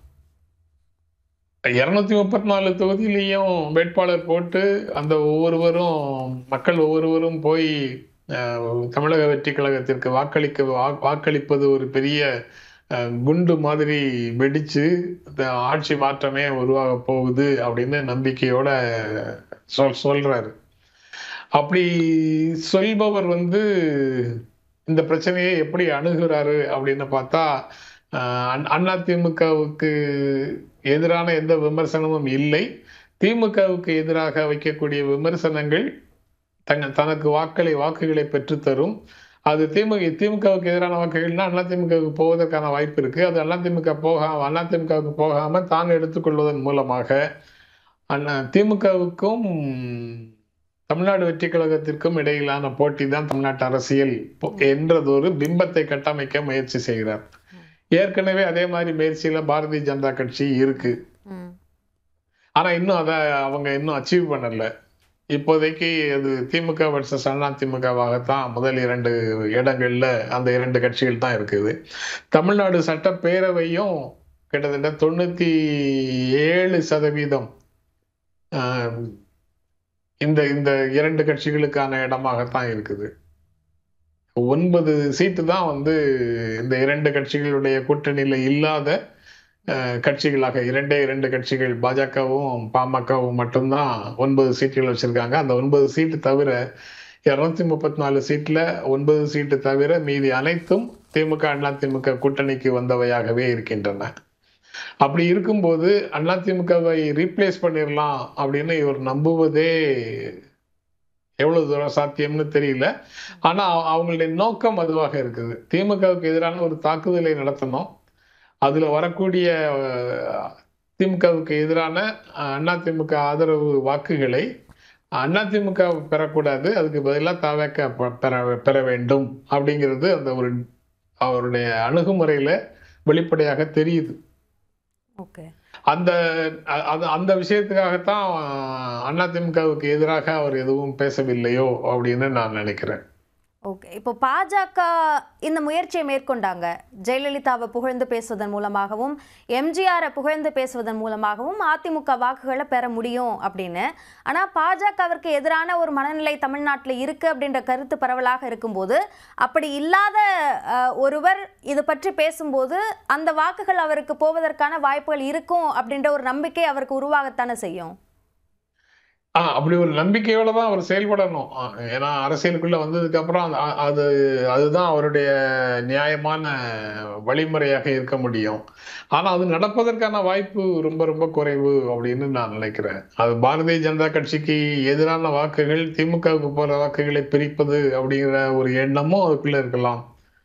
இருநூத்தி முப்பத்தி நாலு தொகுதியிலையும் வேட்பாளர் போட்டு அந்த ஒவ்வொருவரும் மக்கள் ஒவ்வொருவரும் போய் அஹ், தமிழக வெற்றி கழகத்திற்கு வாக்களிக்க வா- வாக்களிப்பது ஒரு பெரிய அஹ், குண்டு மாதிரி வெடிச்சு இந்த ஆட்சி மாற்றமே உருவாக போகுது அப்படின்னு நம்பிக்கையோட சொல் சொல்றாரு அப்படி சொல்பவர் வந்து இந்த பிரச்சனையை எப்படி அணுகுறாரு அப்படின்னு பார்த்தா அண்ணா திமுகவுக்கு எதிரான எந்த விமர்சனமும் இல்லை திமுகவுக்கு எதிராக வைக்கக்கூடிய விமர்சனங்கள் தங்க தனக்கு வாக்களை வாக்குகளை பெற்றுத்தரும் அது திமுக திமுகவுக்கு எதிரான வாக்குகள்னா அண்ணா திமுகவுக்கு போவதற்கான வாய்ப்பு இருக்கு அது அண்ணா திமுக போகாம அண்ணா திமுகவுக்கு போகாம தான் எடுத்துக்கொள்வதன் மூலமாக அண்ணா திமுகவுக்கும் தமிழ்நாடு வெற்றி கழகத்திற்கும் இடையிலான போட்டி தான் தமிழ்நாட்டு அரசியல் பொ- என்றதொரு பிம்பத்தை கட்டமைக்க முயற்சி செய்கிறார் ஏற்கனவே அதே மாதிரி முயற்சியில பாரதிய ஜனதா கட்சி இருக்கு ம் ஆனா இன்னும் அதை அவங்க இன்னும் அச்சீவ் பண்ணல இப்போதைக்கு அது திமுக வர்சஸ் அண்ணா திமுகவாகத்தான் முதல் இரண்டு இடங்கள்ல அந்த இரண்டு கட்சிகள் தான் இருக்குது தமிழ்நாடு சட்டப்பேரவையும் கிட்டத்தட்ட தொண்ணூத்தி ஏழு சதவீதம் ஆஹ், இந்த இந்த இரண்டு கட்சிகளுக்கான இடமாகத்தான் இருக்குது ஒன்பது சீட்டு தான் வந்து இந்த இரண்டு கட்சிகளுடைய கூட்டணியில இல்லாத அஹ், கட்சிகளாக இரண்டே இரண்டு கட்சிகள் பாஜகவும் பாமகவும் மட்டும்தான் ஒன்பது சீட்டுகள் வச்சிருக்காங்க அந்த ஒன்பது சீட்டு தவிர இருநூத்தி முப்பத்தி நாலு சீட்ல ஒன்பது சீட்டு தவிர மீதி அனைத்தும் திமுக அண்ணா திமுக கூட்டணிக்கு வந்தவையாகவே இருக்கின்றன அப்படி இருக்கும்போது அண்ணா திமுகவை ரீப்ளேஸ் பண்ணிடலாம் அப்படின்னு இவர் நம்புவதே எவ்வளவு தூரம் சாத்தியம்னு தெரியல ஆனா அவ- அவங்களுடைய நோக்கம் அதுவாக இருக்குது திமுகவுக்கு எதிரான ஒரு தாக்குதலை நடத்தணும் அதுல வரக்கூடிய அஹ், திமுகவுக்கு எதிரான அஹ், அண்ணா திமுக ஆதரவு வாக்குகளை அண்ணா திமுக பெறக்கூடாது அதுக்கு பதிலாக தவேக்க பெற பெற வேண்டும் அப்படிங்கிறது அந்த ஒரு அவருடைய அணுகுமுறையில வெளிப்படையாக தெரியுது ஓகே அந்த அ- அது அந்த விஷயத்துக்காகத்தான் அதிமுகவுக்கு எதிராக அவர் எதுவும் பேசவில்லையோ அப்படின்னு நான் நினைக்கிறேன் ஓகே இப்போ பாஜக இந்த முயற்சியை மேற்கொண்டாங்க ஜெயலலிதாவை புகழ்ந்து பேசுவதன் மூலமாகவும் எம்ஜிஆரை புகழ்ந்து பேசுவதன் மூலமாகவும் அதிமுக வாக்குகளை பெற முடியும் அப்படின்னு ஆனால் பாஜகவிற்கு எதிரான ஒரு மனநிலை தமிழ்நாட்டில் இருக்கு அப்படின்ற கருத்து பரவலாக இருக்கும்போது அப்படி இல்லாத அஹ், ஒருவர் இது பற்றி பேசும்போது அந்த வாக்குகள் அவருக்கு போவதற்கான வாய்ப்புகள் இருக்கும் அப்படின்ற ஒரு நம்பிக்கை அவருக்கு உருவாகத்தானே செய்யும் ஆ அப்படி ஒரு நம்பிக்கையோட தான் அவர் செயல்படணும் ஆ, ஏன்னா அரசியலுக்குள்ள வந்ததுக்கு அப்புறம் அந்த- அ- அது அதுதான் அவருடைய நியாயமான வழிமுறையாக இருக்க முடியும் ஆனா அது நடப்பதற்கான வாய்ப்பு ரொம்ப ரொம்ப குறைவு அப்படின்னு நான் நினைக்கிறேன் அது பாரதிய ஜனதா கட்சிக்கு எதிரான வாக்குகள் திமுகவுக்கு போற வாக்குகளை பிரிப்பது அப்படிங்கிற ஒரு எண்ணமும் அதுக்குள்ள இருக்கலாம்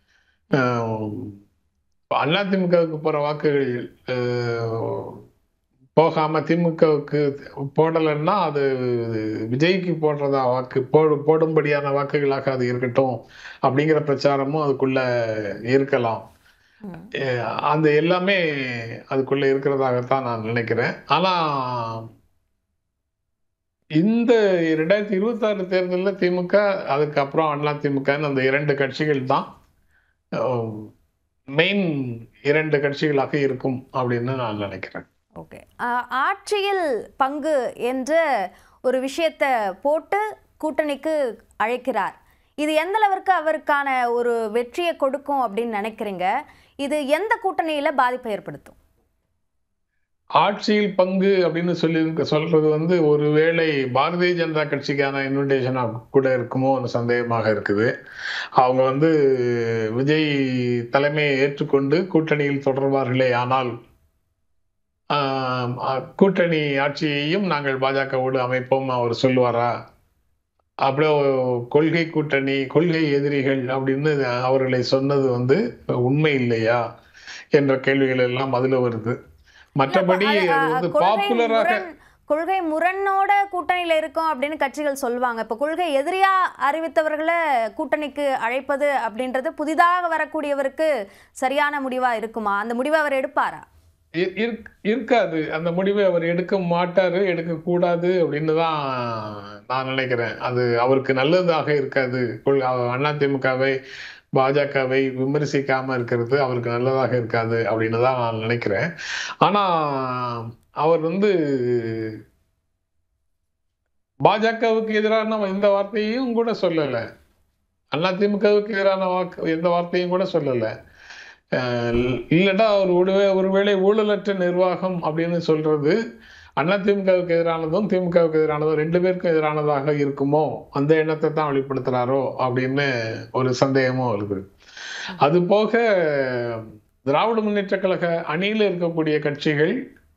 அண்ணா திமுகவுக்கு போற வாக்குகள் அஹ், போகாம திமுகவுக்கு போடலைன்னா அது விஜய்க்கு போடுறதா வாக்கு போடு போடும்படியான வாக்குகளாக அது இருக்கட்டும் அப்படிங்கிற பிரச்சாரமும் அதுக்குள்ள இருக்கலாம் ம். அஹ் அந்த எல்லாமே அதுக்குள்ள இருக்கிறதாகத்தான் நான் நினைக்கிறேன் ஆனா இந்த ரெண்டாயிரத்தி இருபத்தி ஆறு தேர்தலில் திமுக அதுக்கப்புறம் அண்ணா திமுகன்னு அந்த இரண்டு கட்சிகள் தான் மெயின் இரண்டு கட்சிகளாக இருக்கும் அப்படின்னு நான் நினைக்கிறேன் ஓகே ஆட்சியில் பங்கு என்ற ஒரு விஷயத்தை போட்டு கூட்டணிக்கு அழைக்கிறார் இது எந்த அளவிற்கு அவருக்கான ஒரு வெற்றியை கொடுக்கும் அப்படின்னு நினைக்கிறீங்க இது எந்த கூட்டணியில பாதிப்பை ஏற்படுத்தும் ஆட்சியில் பங்கு அப்படின்னு சொல்லி சொல்றது வந்து ஒருவேளை பாரதிய ஜனதா கட்சிக்கான இன்விடேஷனா கூட இருக்குமோன்னு சந்தேகமாக இருக்குது அவங்க வந்து விஜய் தலைமையை ஏற்றுக்கொண்டு கூட்டணியில் தொடர்வார்களே ஆனால் ஆஹ், அஹ், கூட்டணி ஆட்சியையும் நாங்கள் பாஜகவோடு அமைப்போம் அவர் சொல்லுவாரா அப்படியே கொள்கை கூட்டணி கொள்கை எதிரிகள் அப்படின்னு அவர்களை சொன்னது வந்து உண்மை இல்லையா என்ற கேள்விகள் எல்லாம் அதுல வருது மற்றபடி அது, அது அஹ், வந்து கொள்கை பாப்புலராக முரண் கொள்கை முரண்ணோட கூட்டணியில இருக்கோம் அப்படின்னு கட்சிகள் சொல்லுவாங்க இப்ப கொள்கை எதிரியா அறிவித்தவர்களை கூட்டணிக்கு அழைப்பது அப்படின்றது புதிதாக வரக்கூடியவருக்கு சரியான முடிவா இருக்குமா அந்த முடிவை அவர் எடுப்பாரா இ- இருக்- இருக்காது அந்த முடிவை அவர் எடுக்க மாட்டாரு எடுக்க கூடாது அப்படின்னு தான் நான் நினைக்கிறேன் அது அவருக்கு நல்லதாக இருக்காது கொள்- அவ- அதிமுகவை பாஜகவை விமர்சிக்காம இருக்கிறது அவருக்கு நல்லதாக இருக்காது அப்படின்னு தான் நான் நினைக்கிறேன் ஆனா அவர் வந்து பாஜகவுக்கு எதிரான எந்த வார்த்தையும் கூட சொல்லல அதிமுகவுக்கு எதிரான வாக்கு எந்த வார்த்தையும் கூட சொல்லல அஹ் இல்லட்டா அவர் ஒருவே ஒருவேளை ஊழலற்ற நிர்வாகம் அப்படின்னு சொல்றது அதிமுகவுக்கு எதிரானதும் திமுகவுக்கு எதிரானதும் ரெண்டு பேருக்கும் எதிரானதாக இருக்குமோ அந்த எண்ணத்தை தான் வெளிப்படுத்துறாரோ அப்படின்னு ஒரு சந்தேகமும் வருது அது போக திராவிட முன்னேற்ற கழக அணியில இருக்கக்கூடிய கட்சிகள்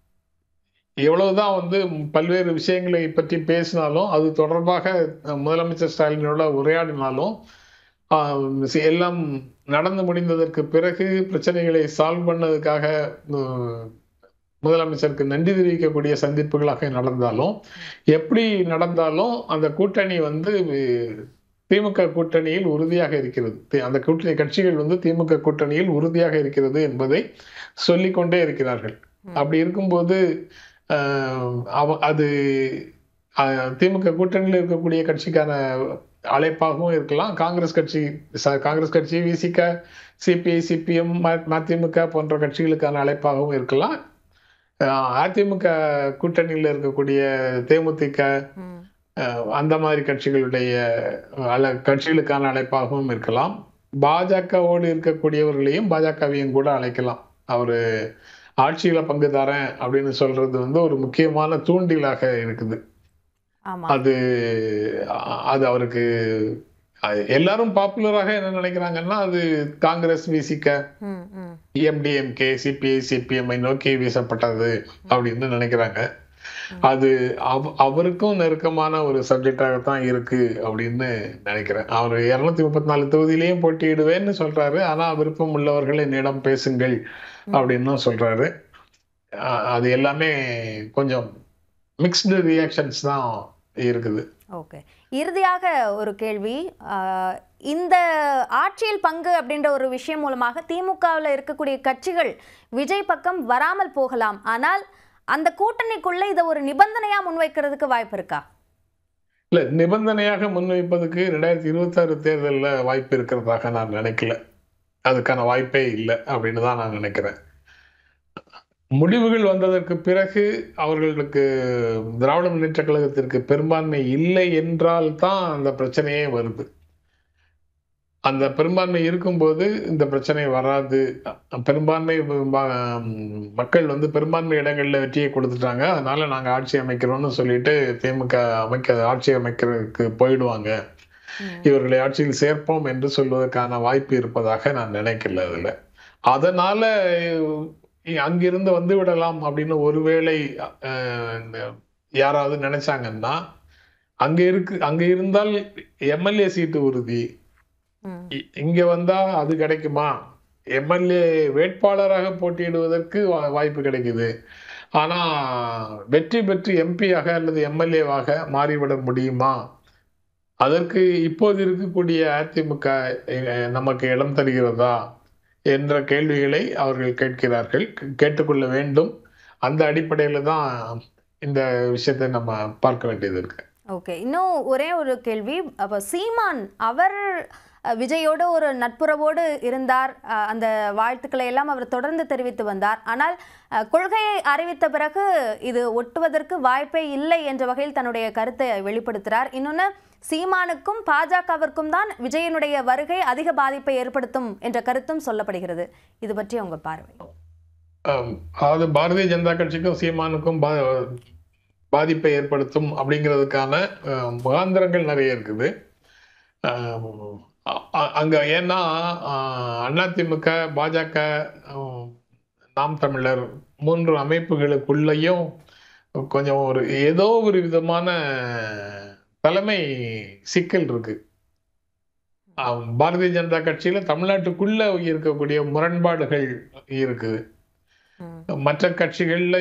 எவ்வளவுதான் வந்து பல்வேறு விஷயங்களை பற்றி பேசினாலும் அது தொடர்பாக அஹ், முதலமைச்சர் ஸ்டாலினோட உரையாடினாலும் ஆஹ், சி- எல்லாம் நடந்து முடிந்ததற்கு பிறகு பிரச்சனைகளை சால்வ் பண்ணதுக்காக உம், முதலமைச்சருக்கு நன்றி தெரிவிக்கக்கூடிய சந்திப்புகளாக நடந்தாலும் எப்படி நடந்தாலும் அந்த கூட்டணி வந்து அஹ், திமுக கூட்டணியில் உறுதியாக இருக்கிறது தி- அந்த கூட்டணி கட்சிகள் வந்து திமுக கூட்டணியில் உறுதியாக இருக்கிறது என்பதை சொல்லிக்கொண்டே இருக்கிறார்கள் அப்படி இருக்கும்போது ஆஹ், அவ- அது ஆஹ், திமுக கூட்டணியில் இருக்கக்கூடிய கட்சிக்கான அழைப்பாகவும் இருக்கலாம் காங்கிரஸ் கட்சி ச- காங்கிரஸ் கட்சி விசிக சிபிஐ சிபிஎம் மதிமுக போன்ற கட்சிகளுக்கான அழைப்பாகவும் இருக்கலாம் ஆஹ், அதிமுக கூட்டணியில் இருக்கக்கூடிய தேமுதிக ம். அஹ் அந்த மாதிரி கட்சிகளுடைய அல கட்சிகளுக்கான அழைப்பாகவும் இருக்கலாம் பாஜகவோடு இருக்கக்கூடியவர்களையும் பாஜகவையும் கூட அழைக்கலாம் அவரு ஆட்சியில பங்கு தரேன் அப்படின்னு சொல்றது வந்து ஒரு முக்கியமான தூண்டிலாக இருக்குது ஆமா அது அ- அது அவருக்கு அ- எல்லாரும் பாப்புலராக என்ன நினைக்கிறாங்கன்னா அது காங்கிரஸ் விசிக ம் ம் எம்டிஎம்கே சிபிஐ சிபிஎம்ஐ நோக்கி வீசப்பட்டது அப்படின்னு நினைக்கிறாங்க அது அவ- அவருக்கும் நெருக்கமான ஒரு சப்ஜெக்டாகத்தான் இருக்கு அப்படின்னு நினைக்கிறேன் அவர் இருநூத்தி முப்பத்தி நாலு தொகுதியிலையும் போட்டியிடுவேன்னு சொல்றாரு ஆனா விருப்பம் உள்ளவர்கள் என்னிடம் பேசுங்கள் அப்படின்னும் சொல்றாரு அ- அது எல்லாமே கொஞ்சம் மிக்ஸ்டு ரியாக்ஷன்ஸ் தான் இருக்குது ஓகே இறுதியாக ஒரு கேள்வி ஆஹ், இந்த ஆட்சியில் பங்கு அப்படின்ற ஒரு விஷயம் மூலமாக திமுகவில் இருக்கக்கூடிய கட்சிகள் விஜய் பக்கம் வராமல் போகலாம் ஆனால் அந்த கூட்டணிக்குள்ள இதை ஒரு நிபந்தனையா முன்வைக்கிறதுக்கு வாய்ப்பு இருக்கா இல்ல நிபந்தனையாக முன்வைப்பதுக்கு ரெண்டாயிரத்தி இருபத்தாறு தேர்தலில் வாய்ப்பு இருக்கிறதாக நான் நினைக்கல அதுக்கான வாய்ப்பே இல்லை அப்படின்னு தான் நான் நினைக்கிறேன் முடிவுகள் வந்ததற்கு பிறகு அவர்களுக்கு திராவிட முன்னேற்ற கழகத்திற்கு பெரும்பான்மை இல்லை என்றால் தான் அந்த பிரச்சனையே வருது அந்த பெரும்பான்மை இருக்கும்போது இந்த பிரச்சனை வராது பெரும்பான்மை ம- மக்கள் வந்து பெரும்பான்மை இடங்கள்ல வெற்றியை கொடுத்துட்டாங்க அதனால நாங்க ஆட்சி அமைக்கிறோம்னு சொல்லிட்டு திமுக அமைக்க ஆட்சி அமைக்கிறதுக்கு போயிடுவாங்க ம். இவர்களை ஆட்சியில் சேர்ப்போம் என்று சொல்வதற்கான வாய்ப்பு இருப்பதாக நான் நினைக்கல அதுல அதனால இ- அங்கிருந்து வந்து விடலாம் அப்படின்னு ஒருவேளை அஹ், இந்த யாராவது நினைச்சாங்கன்னா அங்க இருக்கு அங்க இருந்தால் எம்எல்ஏ சீட்டு உறுதி ம். இ- இங்க வந்தா அது கிடைக்குமா எம்எல்ஏ வேட்பாளராக போட்டியிடுவதற்கு வா- வாய்ப்பு கிடைக்குது ஆனா வெற்றி பெற்று எம்பியாக அல்லது எம்எல்ஏவாக மாறிவிட முடியுமா அதற்கு இப்போது இருக்கக்கூடிய அதிமுக அஹ், நமக்கு இடம் தருகிறதா என்ற கேள்விகளை அவர்கள் கேட்கிறார்கள் கே- கேட்டுக்கொள்ள வேண்டும் அந்த அடிப்படையில தான் இந்த விஷயத்தை நம்ம பார்க்க வேண்டியது இருக்கு ஓகே இன்னும் ஒரே ஒரு கேள்வி அப்போ சீமான் அவர் அஹ், விஜயோடு ஒரு நட்புறவோடு இருந்தார் அஹ், அந்த வாழ்த்துக்களை எல்லாம் அவர் தொடர்ந்து தெரிவித்து வந்தார் ஆனால் அஹ், கொள்கையை அறிவித்த பிறகு இது ஒட்டுவதற்கு வாய்ப்பே இல்லை என்ற வகையில் தன்னுடைய கருத்தை வெளிப்படுத்துகிறார் இன்னொன்று சீமானுக்கும் பாஜகவிற்கும் தான் விஜயனுடைய வருகை அதிக பாதிப்பை ஏற்படுத்தும் என்ற கருத்தும் சொல்லப்படுகிறது இது பற்றி உங்க பார்வை ஆம், அதாவது பாரதிய ஜனதா கட்சிக்கும் சீமானுக்கும் பா பாதிப்பை ஏற்படுத்தும் அப்படிங்கிறதுக்கான அஹ், முகாந்திரங்கள் நிறைய இருக்குது ஆம், அ- அ- அங்க ஏன்னா அஹ், அதிமுக பாஜக அஹ், நாம் தமிழர் மூன்று அமைப்புகளுக்குள்ளேயும் கொஞ்சம் ஒரு ஏதோ ஒரு விதமான தலைமை சிக்கல் இருக்கு ஆம், பாரதிய ஜனதா கட்சியில தமிழ்நாட்டுக்குள்ள இருக்கக்கூடிய முரண்பாடுகள் இருக்குது ம். மற்ற கட்சிகள்ல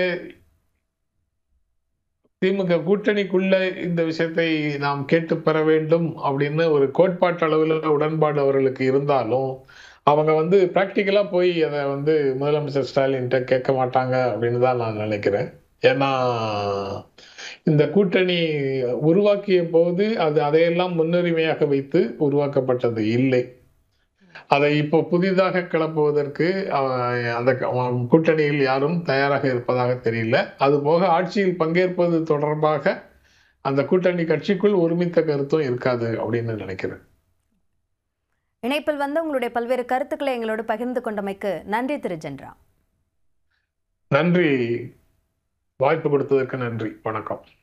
திமுக கூட்டணிக்குள்ள இந்த விஷயத்தை நாம் கேட்டு பெற வேண்டும் அப்படின்னு ஒரு கோட்பாட்டு அளவில் உடன்பாடு அவர்களுக்கு இருந்தாலும் அவங்க வந்து பிராக்டிக்கலா போய் அதை வந்து முதலமைச்சர் ஸ்டாலின்கிட்ட கேட்க மாட்டாங்க அப்படின்னு தான் நான் நினைக்கிறேன் ஏன்னா இந்த கூட்டணி உருவாக்கிய போது அது அதையெல்லாம் முன்னுரிமையாக வைத்து உருவாக்கப்பட்டது இல்லை அதை இப்போ புதிதாக கிளப்புவதற்கு அஹ், அந்த க- அஹ், கூட்டணியில் யாரும் தயாராக இருப்பதாக தெரியல அதுபோக ஆட்சியில் பங்கேற்பது தொடர்பாக அந்த கூட்டணி கட்சிக்குள் ஒருமித்த கருத்தும் இருக்காது அப்படின்னு நினைக்கிறேன் இணைப்பில் வந்து உங்களுடைய பல்வேறு கருத்துக்களை எங்களோடு பகிர்ந்து கொண்டமைக்கு நன்றி திரு ஜென்ரா நன்றி வாய்ப்பு கொடுத்ததற்கு நன்றி வணக்கம்